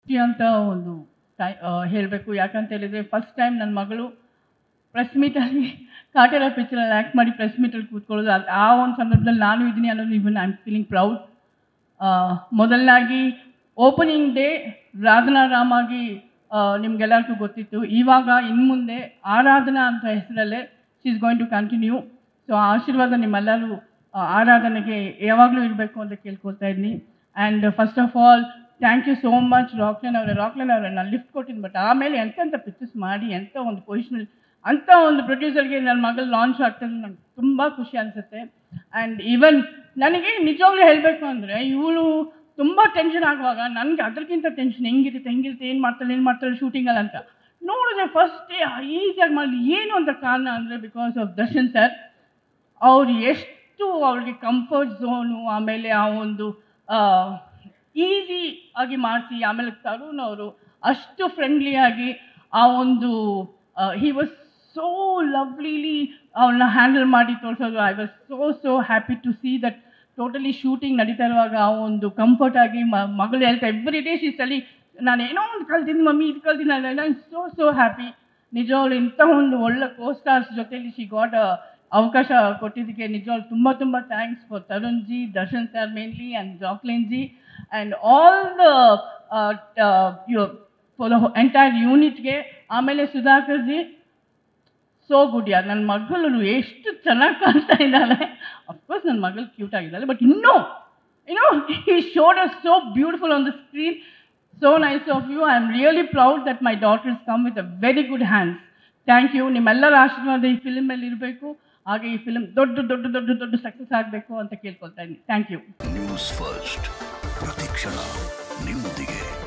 ಖುಷಿ ಅಂತ ಒಂದು ಟೈ ಹೇಳಬೇಕು ಯಾಕಂತ ಹೇಳಿದರೆ ಫಸ್ಟ್ ಟೈಮ್ ನನ್ನ ಮಗಳು ಪ್ರೆಸ್ ಮೀಟಲ್ಲಿ ಕಾಟೇರ ಪಿಕ್ಚರಲ್ಲಿ ಆ್ಯಕ್ಟ್ ಮಾಡಿ ಪ್ರೆಸ್ ಮೀಟಲ್ಲಿ ಕೂತ್ಕೊಳ್ಳೋದು ಅದು ಆ ಒಂದು ಸಂದರ್ಭದಲ್ಲಿ ನಾನು ಇದ್ದೀನಿ ಅನ್ನೋದು even I am feeling proud ಮೊದಲನಾಗಿ ಓಪನಿಂಗ್ ಡೇ ರಾಧನಾ ರಾಮಾಗಿ ನಿಮ್ಗೆಲ್ಲರಿಗೂ ಗೊತ್ತಿತ್ತು ಇವಾಗ ಇನ್ನು ಮುಂದೆ ಆರಾಧನಾ ಅಂತ ಹೆಸರಲ್ಲೇ she is going to continue so ಆ ಆಶೀರ್ವಾದ ನಿಮ್ಮೆಲ್ಲರೂ ಆ, ಆರಾಧನೆಗೆ ಯಾವಾಗಲೂ ಇರಬೇಕು ಅಂತ ಕೇಳ್ಕೊಳ್ತಾ ಇದ್ದೀನಿ and first of all thank you so much Rockline ಅವರೇ ರಾಕ್ಲೈನ್ ಅವರೇ ನಾನು ಲಿಫ್ಟ್ ಕೊಟ್ಟಿದ್ದು ಬಟ್ ಆಮೇಲೆ ಎಂತೆಂಥ ಪಿಕ್ಚರ್ಸ್ ಮಾಡಿ ಎಂಥ ಒಂದು ಪೊಸಿಷನಲ್ಲಿ ಅಂಥ ಒಂದು ಪ್ರೊಡ್ಯೂಸರ್ಗೆ ನನ್ನ ಮಗಳು ಲಾಂಚ್ ಆಗ್ತದೆ ನಂಗೆ ತುಂಬ ಖುಷಿ ಅನಿಸುತ್ತೆ ಆ್ಯಂಡ್ ಈವನ್ ನನಗೆ ನಿಜವಾಗ್ಲೂ ಹೇಳಬೇಕು ಅಂದರೆ ಇವಳು ತುಂಬ ಟೆನ್ಷನ್ ಆಗುವಾಗ ನನಗೆ ಅದಕ್ಕಿಂತ ಟೆನ್ಷನ್ ಹೆಂಗಿರುತ್ತೆ ಹೆಂಗಿರುತ್ತೆ ಏನು ಮಾಡ್ತಾಳೆ ಏನು ಮಾಡ್ತಾಳೆ ಶೂಟಿಂಗಲ್ಲಿ ಅಂತ ನೋಡಿದ್ರೆ ಫಸ್ಟ್ ಈಸಿಯಾಗಿ ಮಾಡಲಿ ಏನು ಅಂತ ಕಾರಣ ಅಂದರೆ ಬಿಕಾಸ್ ಆಫ್ ದರ್ಶನ್ ಸರ್ ಅವ್ರು ಎಷ್ಟು ಅವ್ರಿಗೆ ಕಂಫರ್ಟ್ ಝೋನು ಆಮೇಲೆ ಆ ಒಂದು ಈಸಿ ಆಗಿ ಮಾಡಿಸಿ ಆಮೇಲೆ ತರುಣ್ ಅವರು ಅಷ್ಟು ಫ್ರೆಂಡ್ಲಿಯಾಗಿ ಆ ಒಂದು ಹಿ ವಾಸ್ ಸೋ ಲವ್ಲಿಲಿ ಅವ್ರನ್ನ ಹ್ಯಾಂಡಲ್ ಮಾಡಿ ತೋರಿಸೋದು I was so so happy to see that totally shooting ನಡೀತಾ ಇರುವಾಗ ಆ ಒಂದು ಕಂಫರ್ಟ್ ಆಗಿ ಮ ಮಗಳು ಹೇಳ್ತಾ ಎವ್ರಿ ಡೇ ಶೀಸಲ್ಲಿ ನಾನು ಏನೋ ಒಂದು ಕಲ್ತಿದ್ದೀನಿ ಮಮ್ಮಿ ಇದು ಕಲ್ತಿದ್ದೀನಿ ನಾನು ಸೋ ಸೋ ಹ್ಯಾಪಿ ನಿಜವಾಗ್ಲು ಇಂಥ ಒಂದು ಒಳ್ಳೆ ಕೋಸ್ಟಾರ್ಸ್ ಜೊತೆಲಿ ಶಿ ಗಾಟ್ ಅವಕಾಶ ಕೊಟ್ಟಿದ್ದಕ್ಕೆ ನಿಜವಾಗ್ಲು ತುಂಬ ತುಂಬ thanks for Tarun ji Darshan sir mainly and Jacqueline ji and all the for the entire ಯೂನಿಟ್ಗೆ ಆಮೇಲೆ ಸುಧಾಕರ್ ಜಿ ಸೋ ಗುಡ್ ಯಾರ್ ನನ್ನ ಮಗಳು ಎಷ್ಟು ಚೆನ್ನಾಗಿ ಕಾಣ್ತಾ ಇದ್ದಾಳೆ ಅಫ್ಕೋರ್ಸ್ ನನ್ನ ಮಗಳು ಕ್ಯೂಟ್ ಆಗಿದ್ದಾಳೆ ಬಟ್ ಇನ್ನೂ ಏನೋ ಈ showed us so beautiful on the screen so nice of you I am really proud that my daughters come with a very good hands thank you ನಿಮ್ಮೆಲ್ಲರ ಆಶೀರ್ವಾದ ಈ ಫಿಲ್ಮಲ್ಲಿ ಇರಬೇಕು ಹಾಗೆ ಈ ಫಿಲ್ಮ್ ದೊಡ್ಡ ದೊಡ್ಡ ದೊಡ್ಡ ದೊಡ್ಡ ಸಕ್ಸಸ್ ಆಗಬೇಕು ಅಂತ ಕೇಳ್ಕೊಳ್ತಾ ಇದ್ದೀನಿ ಥ್ಯಾಂಕ್ ಯು ನ್ಯೂಸ್ ಫಸ್ಟ್ ಪ್ರತಿಕ್ಷಣ ನಿಮ್ಮೊಂದಿಗೆ